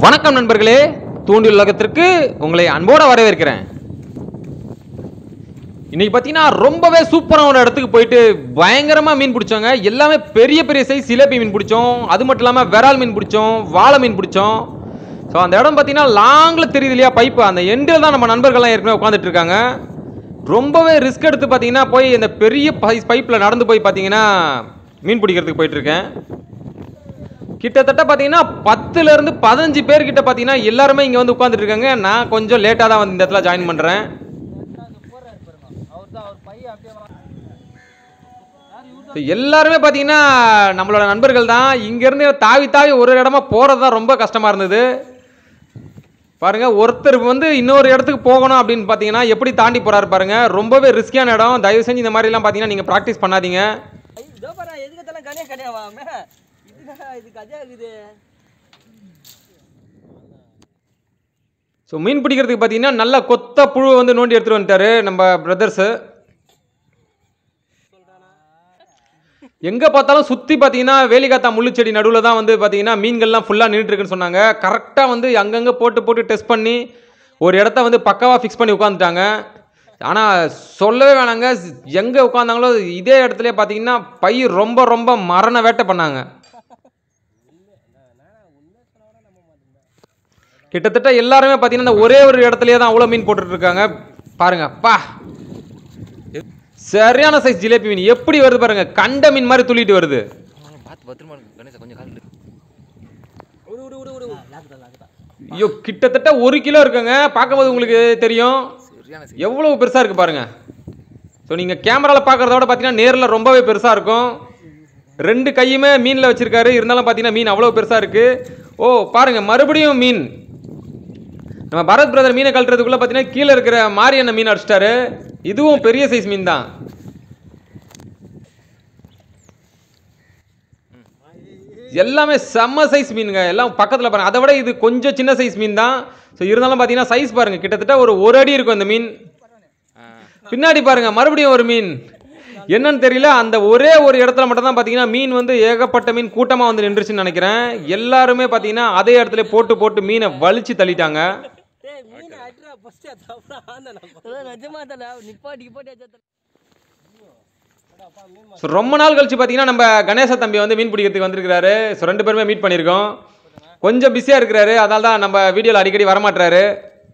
வணக்கம் நண்பர்களே தூண்டி உலகத்திற்கு உங்களை அன்போட வரவேற்கிறேன் இன்னைக்கு பார்த்தீங்கன்னா ரொம்பவே சூப்பரான ஒரு இடத்துக்கு போயிட்டு பயங்கரமாக மீன் பிடிச்சோங்க எல்லாமே பெரிய பெரிய சைஸ் சிலேபி மீன் பிடிச்சோம் அது மட்டும் இல்லாமல் விரால் மீன் பிடிச்சோம் வாழை மீன் பிடிச்சோம் ஸோ அந்த இடம் பார்த்தீங்கன்னா லாங்கில் தெரியுது இல்லையா பைப்பு அந்த எண்டில் தான் நம்ம நண்பர்கள்லாம் ஏற்கனவே உட்காந்துட்டு இருக்காங்க ரொம்பவே ரிஸ்க் எடுத்து பார்த்தீங்கன்னா போய் இந்த பெரிய பைஸ் பைப்பில் நடந்து போய் பார்த்தீங்கன்னா மீன் பிடிக்கிறதுக்கு போயிட்டு இருக்கேன் கிட்டத்தட்ட பார்த்தீங்கன்னா பத்துல இருந்து பதினஞ்சு பேர் கிட்ட பார்த்தீங்கன்னா எல்லாருமே இங்கே வந்து உட்காந்துட்டு இருக்காங்க நான் கொஞ்சம் லேட்டாக தான் வந்து இந்த இடத்துல ஜாயின் பண்ணுறேன் எல்லாருமே பார்த்தீங்கன்னா நம்மளோட நண்பர்கள் தான் இங்கேருந்து தாவி தாவி ஒரு இடமா போகிறது தான் ரொம்ப கஷ்டமாக இருந்தது பாருங்க ஒருத்தர் வந்து இன்னொரு இடத்துக்கு போகணும் அப்படின்னு பார்த்தீங்கன்னா எப்படி தாண்டி போறாரு பாருங்க ரொம்பவே ரிஸ்கியான இடம் தயவு செஞ்சு இந்த மாதிரிலாம் பார்த்தீங்கன்னா நீங்கள் ப்ராக்டிஸ் பண்ணாதீங்க ஐய், இதோ பாரு எதுக்கத்தெல்லாம் கனியா கிடையாவாம இதுதான் இது கதையா இருக்குது ஸோ மீன் பிடிக்கிறதுக்கு பார்த்தீங்கன்னா நல்ல கொத்த புழு வந்து நோண்டி எடுத்துட்டு வந்துட்டாரு நம்ம பிரதர்ஸு எங்கே பார்த்தாலும் சுற்றி பார்த்தீங்கன்னா வேலிகாத்தா முள்ளுச்செடி நடுவில் தான் வந்து பார்த்தீங்கன்னா மீன்கள்லாம் ஃபுல்லாக நின்றுட்டுருக்குன்னு சொன்னாங்க கரெக்டாக வந்து அங்கங்கே போட்டு போட்டு டெஸ்ட் பண்ணி ஒரு இடத்த வந்து பக்காவாக ஃபிக்ஸ் பண்ணி உட்காந்துட்டாங்க ஆனால் சொல்லவே வேணாங்க எங்கே உட்காந்தாங்களோ இதே இடத்துல பார்த்தீங்கன்னா பை ரொம்ப ரொம்ப மரண வேட்டை பண்ணாங்க கிட்டத்தட்ட எல்லாருமே பார்த்தீங்கன்னா இந்த ஒரே ஒரு இடத்துலயே தான் அவ்வளோ மீன் போட்டுட்டு இருக்காங்க பாருங்க பா சரியான சைஸ் ஜிலேபி மீன் எப்படி வருது பாருங்க கண்ட மீன் மாதிரி துள்ளிட்டு வருது பார்த்து பத்திரமா இருக்கு கணேசா கொஞ்சம் கால் விடு விடு விடு விடு லாக்குதா லாக்குதா ஐயோ கிட்டத்தட்ட ஒரு கிலோ இருக்குங்க பார்க்கும்போது உங்களுக்கு தெரியும் சரியான எவ்வளவு பெருசா இருக்கு பாருங்க ஸோ நீங்க கேமரால பார்க்கறத விட பார்த்தீங்கன்னா நேரில் ரொம்பவே பெருசா இருக்கும் ரெண்டு கையுமே மீனில் வச்சிருக்காரு இருந்தாலும் பார்த்தீங்கன்னா மீன் அவ்வளோ பெருசா இருக்கு ஓ பாருங்க மறுபடியும் மீன் நம்ம பரத் பிரதர் மீனை கழட்டுறதுக்குள்ள பார்த்தீங்கன்னா கீழே இருக்கிற மாரியண்ண மீன் அடிச்சிட்டாரு இதுவும் பெரிய சைஸ் மீன் தான் எல்லாமே செம்ம சைஸ் மீனுங்க எல்லாம் பக்கத்தில் பாருங்க அதை விட இது கொஞ்சம் சின்ன சைஸ் மீன் தான் ஸோ இருந்தாலும் பார்த்தீங்கன்னா சைஸ் பாருங்க கிட்டத்தட்ட ஒரு ஒரு அடி இருக்கும் இந்த மீன் பின்னாடி பாருங்க மறுபடியும் ஒரு மீன் என்னன்னு தெரியல அந்த ஒரே ஒரு இடத்துல மட்டும் தான் பார்த்தீங்கன்னா மீன் வந்து ஏகப்பட்ட மீன் கூட்டமாக வந்து நின்றுச்சுன்னு நினைக்கிறேன் எல்லாருமே பார்த்தீங்கன்னா அதே இடத்துல போட்டு போட்டு மீனை வலிச்சு தள்ளிட்டாங்க டேய் மீன் அட்ரா ஃபர்ஸ்ட் அப்புறம் ஆந்த நம்ம நிஜமா தல நிப்பாட்டி நிப்பாட்டி அச்சா ஸோ ரொம்ப நாள் கழிச்சு பார்த்தீங்கன்னா நம்ம கணேச தம்பி வந்து மீன் பிடிக்கிறதுக்கு வந்திருக்கிறாரு ஸோ ரெண்டு பேருமே மீட் பண்ணியிருக்கோம் கொஞ்சம் பிஸியாக இருக்கிறாரு அதனால தான் நம்ம வீடியோவில் அடிக்கடி வரமாட்டாரு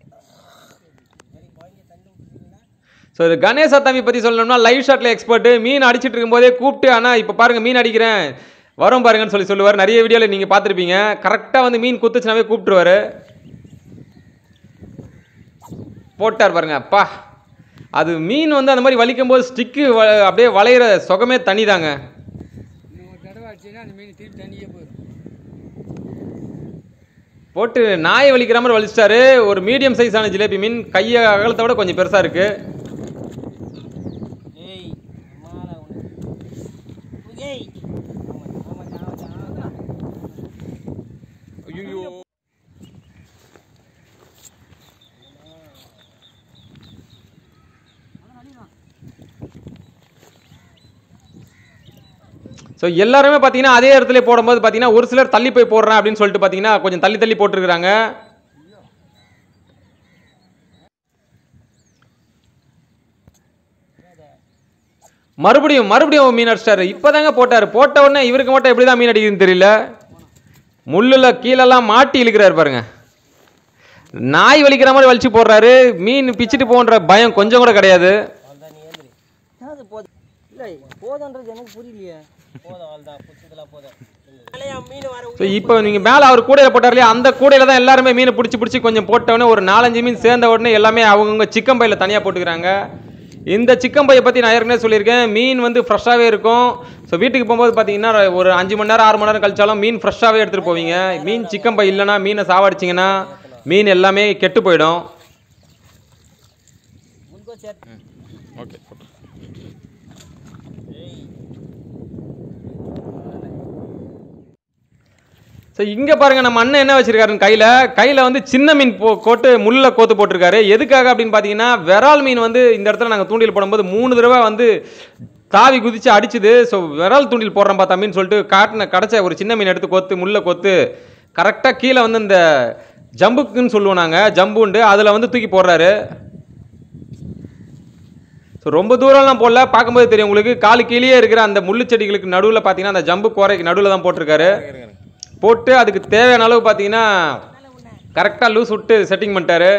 ஸோ இது கணேச தம்பி பற்றி சொல்லணும்னா லைவ் ஷாட்டில் எக்ஸ்பர்ட்டு மீன் அடிச்சிட்டு இருக்கும்போதே கூப்பிட்டு ஆனால் இப்போ பாருங்கள் மீன் அடிக்கிறேன் வரோம் பாருங்கன்னு சொல்லி சொல்லுவார் நிறைய வீடியோவில் நீங்கள் பார்த்துருப்பீங்க கரெக்டாக வந்து மீன் குத்துச்சுனாவே கூப்பிட்டுருவாரு போட்டார் பாருங்க அப்பா அது மீன் வந்து அந்த மாதிரி வலிக்கும் போது ஸ்டிக்கு அப்படியே வளையிற சுகமே தனி தாங்க போட்டு நாயை வலிக்கிற மாதிரி வலிச்சிட்டாரு ஒரு மீடியம் சைஸான ஜிலேபி மீன் கையை அகலத்தை விட கொஞ்சம் பெருசா இருக்கு ஏய் மாலா உனக்கு ஏய் ஆமா ஆமா ஆமா ஐயோ ஸோ எல்லாருமே பார்த்தீங்கன்னா அதே இடத்துல போடும்போது பார்த்தீங்கன்னா ஒரு சிலர் தள்ளி போய் போடுறேன் அப்படின்னு சொல்லிட்டு பார்த்தீங்கன்னா கொஞ்சம் தள்ளி தள்ளி போட்டிருக்கிறாங்க மறுபடியும் மறுபடியும் மீன் அடிச்சிட்டாரு இப்போதாங்க போட்டார் போட்ட உடனே இவருக்கு மட்டும் எப்படி தான் மீன் அடிக்குதுன்னு தெரியல முள்ளில் கீழெல்லாம் மாட்டி இழுக்கிறாரு பாருங்க நாய் வலிக்கிற மாதிரி வலிச்சு போடுறாரு மீன் பிச்சுட்டு போன்ற பயம் கொஞ்சம் கூட கிடையாது அவ்வளோதான் நீ ஏந்திரி அது போதும் இல்லை போதுன்றது எனக்கு புரியலையே போதும் அவ்வளோதான் புடிச்சதெல்லாம் போதும் இல்லையா மீன் வர ஸோ இப்போ நீங்கள் மேலே அவர் கூடையில் போட்டார் இல்லையா அந்த கூடையில் தான் எல்லாருமே மீனை பிடிச்சி பிடிச்சி கொஞ்சம் போட்ட உடனே ஒரு நாலஞ்சு மீன் சேர்ந்த உடனே எல்லாமே அவங்கவுங்க சிக்கன் பையில் தனியாக போட்டுக்கிறாங்க இந்த சிக்கன் பையை பற்றி நான் ஏற்கனவே சொல்லியிருக்கேன் மீன் வந்து ஃப்ரெஷ்ஷாகவே இருக்கும் ஸோ வீட்டுக்கு போகும்போது பார்த்தீங்கன்னா ஒரு அஞ்சு மணி நேரம் ஆறு மணி நேரம் கழிச்சாலும் மீன் ஃப்ரெஷ்ஷாகவே எடுத்துகிட்டு போவீங்க மீன் சிக்கன் பை இல்லைன்னா மீனை சாவடிச்சிங்கன்னா மீன் எல்லாமே கெட்டு போயிடும் முன்கோ சேர் ஓகே ஸோ இங்கே பாருங்க நம்ம அண்ணன் என்ன வச்சிருக்காருன்னு கையில் கையில் வந்து சின்ன மீன் போ கோட்டு முள்ளில் கோத்து போட்டிருக்காரு எதுக்காக அப்படின்னு பார்த்தீங்கன்னா விரால் மீன் வந்து இந்த இடத்துல நாங்கள் தூண்டில் போடும்போது மூணு தடவை வந்து தாவி குதிச்சு அடிச்சுது ஸோ விரால் தூண்டில் போடுறோம் பார்த்தா மீன் சொல்லிட்டு காட்டின கிடச்ச ஒரு சின்ன மீன் எடுத்து கொத்து முள்ள கொத்து கரெக்டாக கீழே வந்து இந்த ஜம்புக்குன்னு சொல்லுவோம் நாங்கள் ஜம்புண்டு அதில் வந்து தூக்கி போடுறாரு ஸோ ரொம்ப தூரம்லாம் போடல பார்க்கும்போது தெரியும் உங்களுக்கு காலு கீழே இருக்கிற அந்த முள்ளு செடிகளுக்கு நடுவில் பார்த்தீங்கன்னா அந்த ஜம்பு கோரைக்கு நடுவில் தான் போட்டிருக்காரு போட்டு அதுக்கு தேவையான அளவு பார்த்தீங்கன்னா கரெக்டாக லூஸ் விட்டு செட்டிங் பண்ணிட்டாரு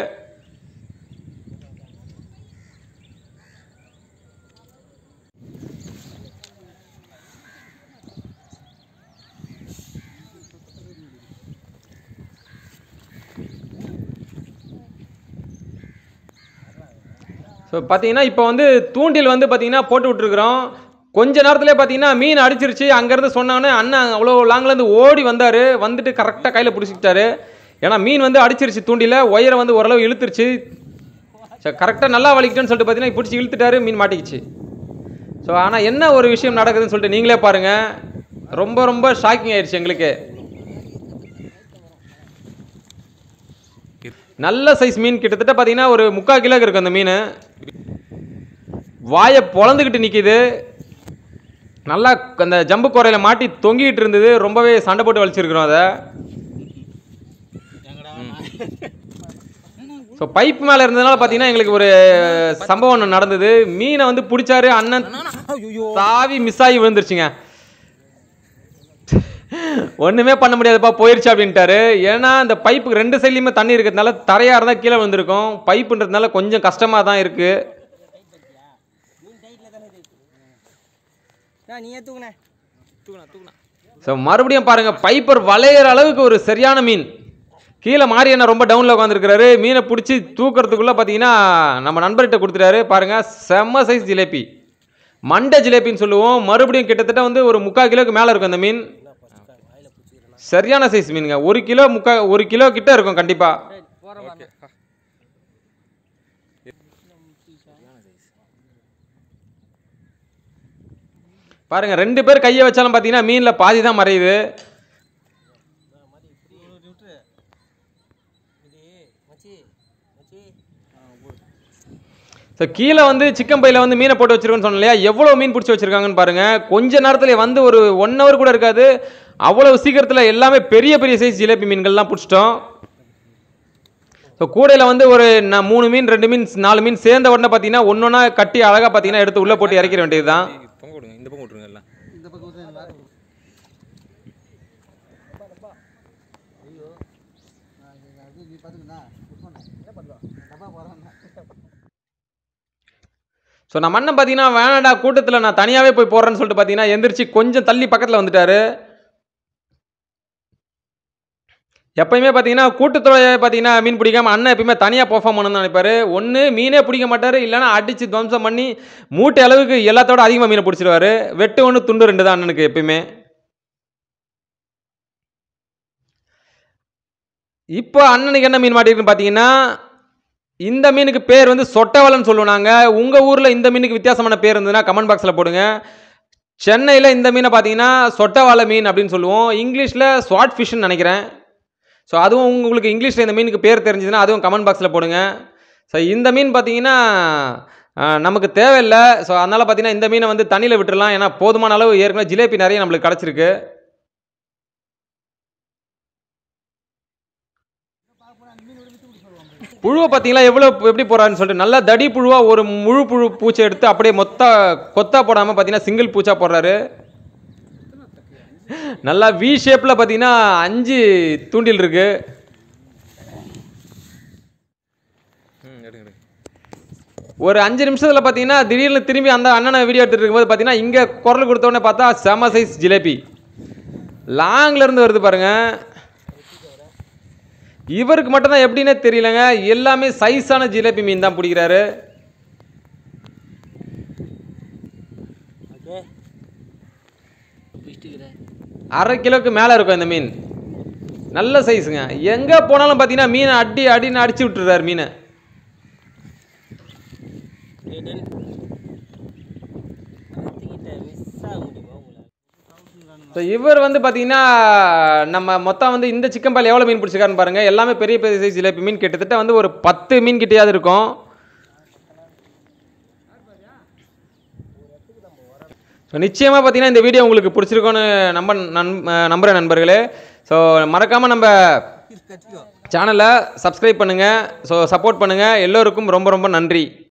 ஸோ பார்த்தீங்கன்னா இப்போ வந்து தூண்டில் வந்து பார்த்தீங்கன்னா போட்டு விட்ருக்குறோம் கொஞ்ச நேரத்திலே பார்த்தீங்கன்னா மீன் அடிச்சிருச்சு அங்கேருந்து சொன்னானே அண்ணன் அவ்வளோ லாங்லேருந்து ஓடி வந்தார் வந்துட்டு கரெக்டாக கையில் பிடிச்சிக்கிட்டாரு ஏன்னா மீன் வந்து அடிச்சிருச்சு தூண்டில ஒயரை வந்து ஓரளவு இழுத்துருச்சு சரி கரெக்டாக நல்லா வலிக்கிட்டேன்னு சொல்லிட்டு பார்த்தீங்கன்னா பிடிச்சி இழுத்துட்டாரு மீன் மாட்டிக்கிச்சு ஸோ ஆனால் என்ன ஒரு விஷயம் நடக்குதுன்னு சொல்லிட்டு நீங்களே பாருங்கள் ரொம்ப ரொம்ப ஷாக்கிங் ஆயிடுச்சு எங்களுக்கு நல்ல சைஸ் மீன் கிட்டத்தட்ட பார்த்தீங்கன்னா ஒரு முக்கால் கிலோக்கு இருக்கும் அந்த மீன் வாயை பொழந்துக்கிட்டு நிற்கிது நல்லா அந்த ஜம்பு குறையில மாட்டி தொங்கிட்டு இருந்தது ரொம்பவே சண்டை போட்டு வலிச்சிருக்கிறோம் அதை ஸோ பைப் மேலே இருந்ததுனால பார்த்தீங்கன்னா எங்களுக்கு ஒரு சம்பவம் ஒன்று நடந்தது மீனை வந்து பிடிச்சாரு அண்ணன் தாவி மிஸ் ஆகி விழுந்துருச்சுங்க ஒண்ணுமே பண்ண முடியாதுப்பா போயிருச்சு அப்படின்ட்டாரு ஏன்னா இந்த பைப்புக்கு ரெண்டு சைட்லையுமே தண்ணி இருக்கிறதுனால தரையா இருந்தா கீழே வந்திருக்கும் பைப்புன்றதுனால கொஞ்சம் கஷ்டமா தான் இருக்கு மீன் டைட்டில் தானே இருக்கு நான் நீயே தூக்குனே தூக்குனா தூக்குனா ஸோ மறுபடியும் பாருங்க பைப்பர் வளையிற அளவுக்கு ஒரு சரியான மீன் கீழே மாறி என்ன ரொம்ப டவுனில் உட்காந்துருக்கிறாரு மீனை பிடிச்சி தூக்கிறதுக்குள்ள பார்த்தீங்கன்னா நம்ம நண்பர்கிட்ட கொடுத்துட்டாரு பாருங்க செம்ம சைஸ் ஜிலேபி மண்டை ஜிலேபின்னு சொல்லுவோம் மறுபடியும் கிட்டத்தட்ட வந்து ஒரு முக்கால் கிலோக்கு மேலே இருக்கும் அந்த மீன் சரியான சைஸ் மீனுங்க ஒரு கிலோ முக்கா ஒரு கிலோ கிட்ட இருக்கும் கண்டிப்பா பாருங்க ரெண்டு பேர் கையை வச்சாலும் பார்த்தீங்கன்னா மீனில் பாதி தான் மறையுது மச்சி மச்சி ஸோ கீழே வந்து சிக்கன் பையில் வந்து மீனை போட்டு வச்சிருக்கோன்னு சொன்னேன் இல்லையா எவ்வளோ மீன் பிடிச்சி வச்சிருக்காங்கன்னு பாருங்க கொஞ்ச நேரத்தில் வந்து ஒரு ஒன் ஹவர் கூட இருக்காது அவ்வளவு சீக்கிரத்தில் எல்லாமே பெரிய பெரிய சைஸ் ஜிலேபி மீன்கள்லாம் பிடிச்சிட்டோம் ஸோ கூடையில் வந்து ஒரு ந- மூணு மீன் ரெண்டு மீன் நாலு மீன் சேர்ந்த உடனே பார்த்தீங்கன்னா ஒன்றொன்னா கட்டி அழகாக பார்த்தீங்கன்னா எடுத்து உள்ளே போட்டு இறக்கிற வேண்டியது தான் பொங்க விடுங்க இந்த பக்கம் விட்டுருங்க எல்லாம் இந்த பக்கம் ஊத்துறேன், வேற பக்கம். ஸோ நம்ம அண்ணன் பார்த்தீங்கன்னா வேணாடா கூட்டத்தில் நான் தனியாகவே போய் போடுறேன்னு சொல்லிட்டு பார்த்தீங்கன்னா எந்திரிச்சு கொஞ்சம் தள்ளி பக்கத்தில் வந்துட்டாரு எப்பயுமே பார்த்தீங்கன்னா கூட்டத்தோட பார்த்தீங்கன்னா மீன் பிடிக்காம அண்ணன் எப்பயுமே தனியாக பெர்ஃபார்ம் பண்ணணும்னு நினைப்பாரு ஒன்று மீனே பிடிக்க மாட்டார் இல்லைன்னா அடித்து துவம்சம் பண்ணி மூட்டை அளவுக்கு எல்லாத்தோட அதிகமாக மீனை பிடிச்சிருவாரு வெட்டு ஒன்று துண்டு ரெண்டு தான் அண்ணனுக்கு எப்பயுமே இப்போ அண்ணனுக்கு என்ன மீன் மாட்டிருக்குன்னு பார்த்தீங்கன்னா இந்த மீனுக்கு பேர் வந்து சொட்டவலன்னு சொல்லுவோம் நாங்கள் உங்கள் ஊரில் இந்த மீனுக்கு வித்தியாசமான பேர் இருந்ததுன்னா கமெண்ட் பாக்ஸில் போடுங்க சென்னையில் இந்த மீனை பார்த்தீங்கன்னா சொட்டவாலை மீன் அப்படின்னு சொல்லுவோம் இங்கிலீஷில் ஸ்வாட் ஃபிஷ்னு நினைக்கிறேன் ஸோ அதுவும் உங்களுக்கு இங்கிலீஷில் இந்த மீனுக்கு பேர் தெரிஞ்சதுன்னா அதுவும் கமெண்ட் பாக்ஸில் போடுங்க ஸோ இந்த மீன் பார்த்தீங்கன்னா ஆஹ், நமக்கு தேவையில்லை ஸோ அதனால் பார்த்தீங்கன்னா இந்த மீனை வந்து தண்ணியில் விட்டுறலாம் ஏன்னா போதுமான அளவு ஏற்கனவே ஜிலேபி நிறைய நம்மளுக்கு கிடச்சிருக்கு புழுவை பார்த்தீங்களா எவ்வளோ எப்படி போறாருன்னு சொல்லிட்டு நல்லா தடி புழுவா ஒரு முழு புழு பூச்சை எடுத்து அப்படியே மொத்த கொத்தா போடாமல் பார்த்தீங்கன்னா சிங்கிள் பூச்சா போடுறாரு நல்லா வி ஷேப்பில் பார்த்தீங்கன்னா அஞ்சு தூண்டில் இருக்கு ம் எடுங்க எடுங்க ஒரு அஞ்சு நிமிஷத்தில் பார்த்தீங்கன்னா திடீர்னு திரும்பி அந்த அண்ணனை வீடியோ எடுத்துட்டு இருக்கும்போது பார்த்தீங்கன்னா இங்கே குரல் கொடுத்த உடனே பார்த்தா செம சைஸ் ஜிலேபி லாங்ல இருந்து வருது பாருங்க இவருக்கு மட்டும்தான் எப்படின்னே தெரியலங்க எல்லாமே சைஸான ஜிலேபி மீன் தான் பிடிக்கிறாரு ஓகே பிடிச்சிக்கிறேன் அரை கிலோக்கு மேலே இருக்கும் இந்த மீன் நல்ல சைஸுங்க எங்கே போனாலும் பார்த்தீங்கன்னா மீனை அடி அடின்னு அடிச்சு விட்டுறாரு மீனை மிஸ் ஆக முடியுமா உங்களை ஸோ இவர் வந்து பார்த்தீங்கன்னா நம்ம மொத்தம் வந்து இந்த சிக்கன் பால் எவ்வளோ மீன் பிடிச்சிருக்காருன்னு பாருங்கள் எல்லாமே பெரிய பெரிய சைஸ் ஜிலேபி மீன் கிட்டத்தட்ட வந்து ஒரு பத்து மீன் கிட்டேயாவது இருக்கும் ஸோ நிச்சயமாக பார்த்தீங்கன்னா இந்த வீடியோ உங்களுக்கு பிடிச்சிருக்கோன்னு நம்ப நன் அஹ் நம்புகிறேன் நண்பர்களே ஸோ ஸோ மறக்காமல் நம்ம கத்திக்கோ சேனலை சப்ஸ்கிரைப் பண்ணுங்கள் ஸோ சப்போர்ட் பண்ணுங்கள் எல்லோருக்கும் ரொம்ப ரொம்ப நன்றி